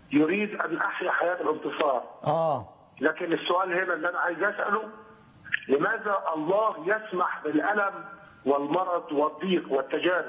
يريد ان احيا حياه الانتصار اه لكن السؤال هنا اللي انا عايز اساله لماذا الله يسمح بالالم والمرض والضيق والتجارب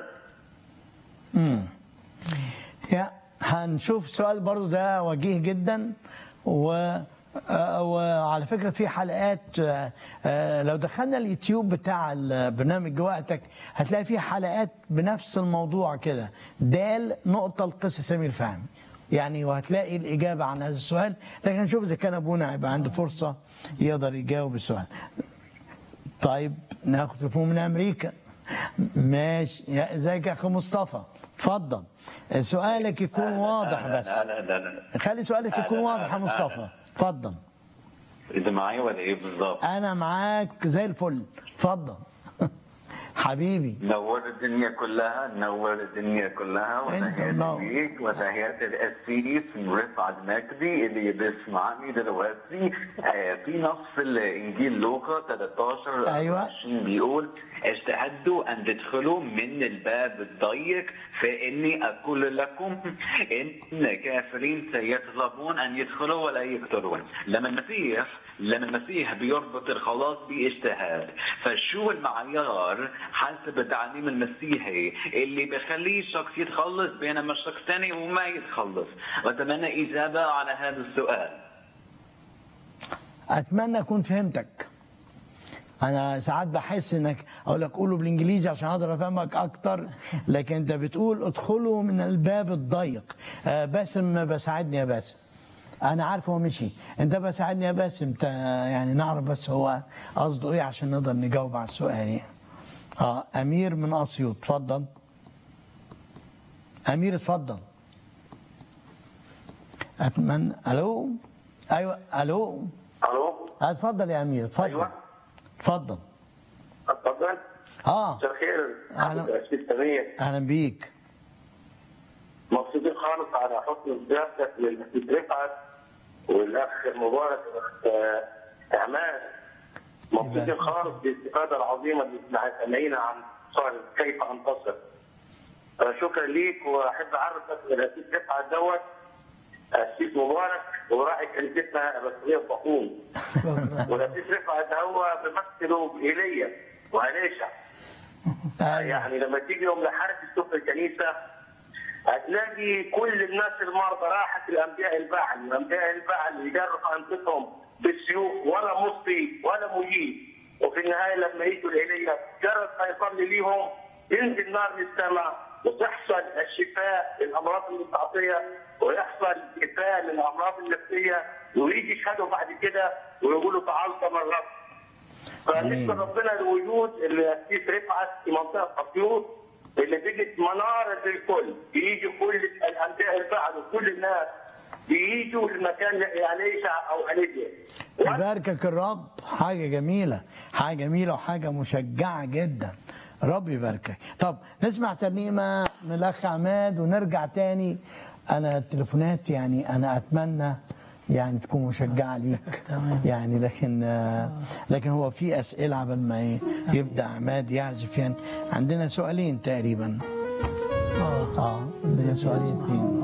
يا هنشوف سؤال برضو ده وجيه جدا و آه، وعلى فكره في حلقات آه، آه، لو دخلنا اليوتيوب بتاع البرنامج وقتك هتلاقي في حلقات بنفس الموضوع كده دال نقطه القس سمير فهمي يعني وهتلاقي الاجابه عن هذا السؤال لكن نشوف اذا كان ابونا هيبقى عنده فرصه يقدر يجاوب السؤال طيب ناخد تليفون من امريكا ماشي يا- ازيك يا اخي مصطفى اتفضل سؤالك يكون واضح بس لا لا لا لا خلي سؤالك يكون لا، لا، واضح يا لا، مصطفى لا. اتفضل اذا معي ولا ايه بالضبط انا معاك زي الفل اتفضل حبيبي نور الدنيا كلها نور الدنيا كلها أنت منور. وتحياتي ليك وتحياتي الاسيس رفعت مجدي اللي بيسمعني دلوقتي آه، في نص في الانجيل لوقا 13 أيوة. 20 بيقول اجتهدوا ان تدخلوا من الباب الضيق فاني اقول لكم ان كافرين سيطلبون ان يدخلوا ولا يقدرون لما المسيح لما المسيح بيربط الخلاص باجتهاد فشو المعيار حسب التعليم المسيحي اللي بيخليه الشخص يتخلص بينما الشخص الثاني وما يتخلص واتمنى اجابه على هذا السؤال اتمنى اكون فهمتك انا ساعات بحس انك اقول لك قوله بالانجليزي عشان اقدر افهمك اكتر لكن انت بتقول ادخلوا من الباب الضيق آه، باسم بساعدني يا باسم انا عارف هو مشي انت بساعدني يا باسم تا- يعني نعرف بس هو قصده ايه عشان نقدر نجاوب على السؤال يعني اه امير من اسيوط اتفضل امير اتفضل اتمنى الو ايوه الو الو اتفضل يا امير اتفضل أيوة. اتفضل اتفضل اه مساء الخير أهلا. أستاذ سمير اهلا بيك مبسوطين خالص على حسن ضيافتك للاستاذ رفعت والاخ مبارك آه، اعمال مبسوطين يبارك. خالص بالاستفاده العظيمه اللي احنا سامعينها عن صار كيف انتصر آه، شكرا ليك واحب اعرفك الاستاذ رفعت دوت السيد مبارك وراعي كنيستنا الرسوليه الضخوم والاستاذ رفعت هو بيمثله بايليا وأليشع ايوه يعني لما تيجي يوم لحركة سوق الكنيسة هتلاقي كل الناس المرضى راحت الأنبياء البعل الأنبياء البعل يجرحوا أنفسهم بالسيوف ولا مصي ولا مجيب وفي النهاية لما يجوا الإيليا جرد ما يصلي ليهم ينزل نار من السماء وتحصل الشفاء للأمراض المستعصية ويحصل شفاء للأمراض النفسية ويجي يشهدوا بعد كده ويقولوا تعالوا من الرب آمين. فنشكر ربنا لوجود الاسيس رفعت في منطقه اسيوط اللي بقت مناره للكل بيجي كل الانبياء البعض وكل الناس بيجوا لمكان اليشع او اليديا يباركك الرب حاجة جميلة حاجة جميلة وحاجة مشجعة جدا رب يباركك طب نسمع ترنيمة من الأخ عماد ونرجع تاني أنا التليفونات يعني أنا أتمنى يعني تكون مشجعة ليك يعني لكن آه، لكن هو في أسئلة قبل ما ي- يبدأ عماد يعزف يعني عندنا سؤالين تقريبا اه اه عندنا سؤالين اتنين